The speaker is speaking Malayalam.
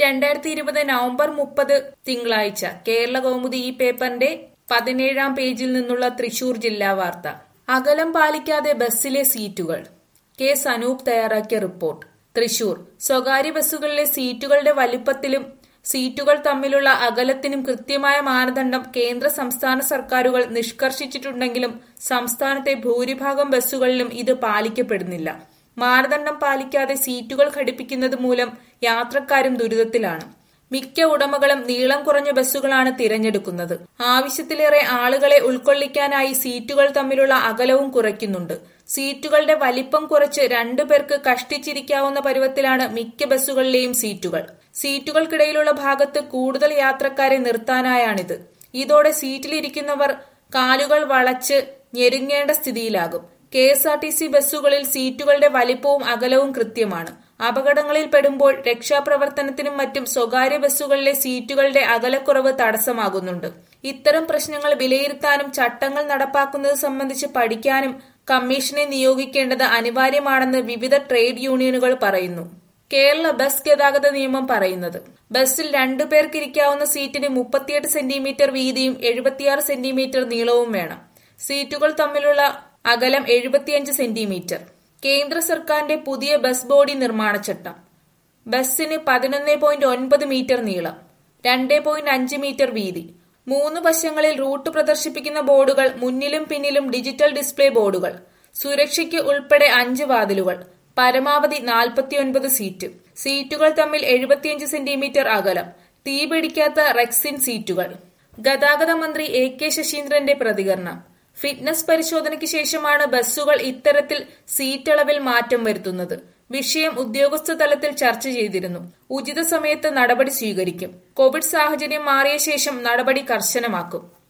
രണ്ടായിരത്തി ഇരുപത് നവംബർ മുപ്പത് തിങ്കളാഴ്ച കേരള കൗമുദി ഈ പേപ്പറിന്റെ പതിനേഴാം പേജിൽ നിന്നുള്ള തൃശൂർ ജില്ലാ വാർത്ത അകലം പാലിക്കാതെ ബസ്സിലെ സീറ്റുകൾ കെ സനൂപ് തയ്യാറാക്കിയ റിപ്പോർട്ട് തൃശൂർ സ്വകാര്യ ബസ്സുകളിലെ സീറ്റുകളുടെ വലിപ്പത്തിലും സീറ്റുകൾ തമ്മിലുള്ള അകലത്തിനും കൃത്യമായ മാനദണ്ഡം കേന്ദ്ര സംസ്ഥാന സർക്കാരുകൾ നിഷ്കർഷിച്ചിട്ടുണ്ടെങ്കിലും സംസ്ഥാനത്തെ ഭൂരിഭാഗം ബസ്സുകളിലും ഇത് പാലിക്കപ്പെടുന്നില്ല മാനദണ്ഡം പാലിക്കാതെ സീറ്റുകൾ ഘടിപ്പിക്കുന്നത് മൂലം യാത്രക്കാരും ദുരിതത്തിലാണ് മിക്ക ഉടമകളും നീളം കുറഞ്ഞ ബസ്സുകളാണ് തിരഞ്ഞെടുക്കുന്നത് ആവശ്യത്തിലേറെ ആളുകളെ ഉൾക്കൊള്ളിക്കാനായി സീറ്റുകൾ തമ്മിലുള്ള അകലവും കുറയ്ക്കുന്നുണ്ട് സീറ്റുകളുടെ വലിപ്പം കുറച്ച് രണ്ടു പേർക്ക് കഷ്ടിച്ചിരിക്കാവുന്ന പരുവത്തിലാണ് മിക്ക ബസ്സുകളിലെയും സീറ്റുകൾ സീറ്റുകൾക്കിടയിലുള്ള ഭാഗത്ത് കൂടുതൽ യാത്രക്കാരെ നിർത്താനായാണിത് ഇതോടെ സീറ്റിലിരിക്കുന്നവർ കാലുകൾ വളച്ച് ഞെരുങ്ങേണ്ട സ്ഥിതിയിലാകും K S R T C ബസ്സുകളിൽ സീറ്റുകളുടെ വലിപ്പവും അകലവും കൃത്യമാണ് അപകടങ്ങളിൽ പെടുമ്പോൾ രക്ഷാപ്രവർത്തനത്തിനും മറ്റും സ്വകാര്യ ബസ്സുകളിലെ സീറ്റുകളുടെ അകലക്കുറവ് തടസ്സമാകുന്നുണ്ട് ഇത്തരം പ്രശ്നങ്ങൾ വിലയിരുത്താനും ചട്ടങ്ങൾ നടപ്പാക്കുന്നത് സംബന്ധിച്ച് പഠിക്കാനും കമ്മീഷനെ നിയോഗിക്കേണ്ടത് അനിവാര്യമാണെന്ന് വിവിധ ട്രേഡ് യൂണിയനുകൾ പറയുന്നു കേരള ബസ് ഗതാഗത നിയമം പറയുന്നത് ബസ്സിൽ രണ്ടു പേർക്കിരിക്കാവുന്ന സീറ്റിന് മുപ്പത്തിയെട്ട് സെന്റിമീറ്റർ വീതിയും എഴുപത്തിയാറ് സെന്റിമീറ്റർ നീളവും വേണം സീറ്റുകൾ തമ്മിലുള്ള അകലം എഴുപത്തിയഞ്ച് സെന്റിമീറ്റർ കേന്ദ്ര സർക്കാരിന്റെ പുതിയ ബസ് ബോഡി നിർമ്മാണ ചട്ടം ബസ്സിന് പതിനൊന്ന് പോയിന്റ് ഒൻപത് മീറ്റർ നീളം രണ്ട് പോയിന്റ് അഞ്ച് മീറ്റർ വീതി മൂന്ന് വശങ്ങളിൽ റൂട്ട് പ്രദർശിപ്പിക്കുന്ന ബോർഡുകൾ മുന്നിലും പിന്നിലും ഡിജിറ്റൽ ഡിസ്പ്ലേ ബോർഡുകൾ സുരക്ഷയ്ക്ക് ഉൾപ്പെടെ അഞ്ച് വാതിലുകൾ പരമാവധി നാൽപ്പത്തിയൊൻപത് സീറ്റ് സീറ്റുകൾ തമ്മിൽ എഴുപത്തിയഞ്ച് സെന്റിമീറ്റർ അകലം തീ പിടിക്കാത്ത റെക്സിൻ സീറ്റുകൾ ഗതാഗത മന്ത്രി എ കെ ശശീന്ദ്രന്റെ പ്രതികരണം ഫിറ്റ്നസ് പരിശോധനയ്ക്ക് ശേഷമാണ് ബസ്സുകൾ ഇത്തരത്തിൽ സീറ്റ് അളവിൽ മാറ്റം വരുത്തുന്നത് വിഷയം ഉദ്യോഗസ്ഥ തലത്തിൽ ചർച്ച ചെയ്തിരുന്നു ഉചിത സമയത്ത് നടപടി സ്വീകരിക്കും കോവിഡ് സാഹചര്യം മാറിയ ശേഷം നടപടി കർശനമാക്കും